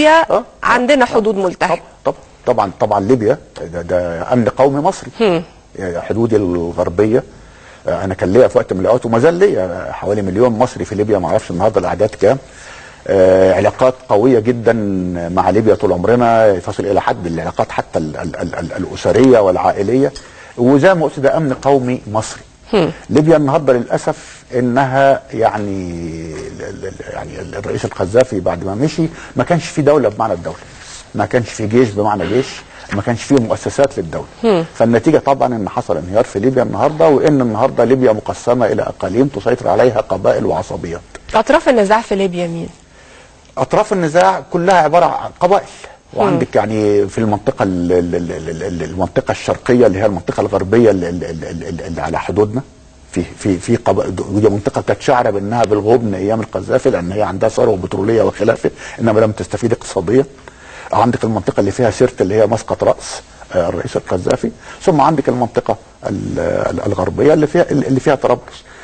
ليبيا آه. عندنا حدود ملتهبه طب طب طبعا طبعا ليبيا ده, ده امن قومي مصري يعني حدودي الغربيه آه، انا كان ليا في وقت من الاوقات وما زال ليا حوالي مليون مصري في ليبيا ما اعرفش النهارده الاعداد كام آه، علاقات قويه جدا مع ليبيا طول عمرنا تصل الى حد العلاقات حتى ال ال ال ال الاسريه والعائليه وزي ما قلت ده امن قومي مصري ليبيا النهارده للاسف انها يعني ال- ال- ال- يعني الرئيس القذافي بعد ما مشي ما كانش في دوله بمعنى الدوله ما كانش في جيش بمعنى جيش ما كانش فيه مؤسسات للدوله فالنتيجه طبعا ان حصل انهيار في ليبيا النهارده وان النهارده ليبيا مقسمه الى اقاليم تسيطر عليها قبائل وعصبيات اطراف النزاع في ليبيا مين اطراف النزاع كلها عباره عن قبائل وعندك يعني في المنطقه ال- ال- ال- ال- ال- المنطقه الشرقيه اللي هي المنطقه الغربيه اللي, اللي, اللي, اللي على حدودنا في في في قبائل ودي منطقه كانت شعره بانها بالغبن ايام القذافي لان هي عندها ثروه بتروليه وخلافه انما لم تستفيد اقتصاديا عندك المنطقه اللي فيها سيرت اللي هي مسقط راس آه، الرئيس القذافي ثم عندك المنطقه ال- ال- الغربيه اللي فيها اللي فيها طرابلس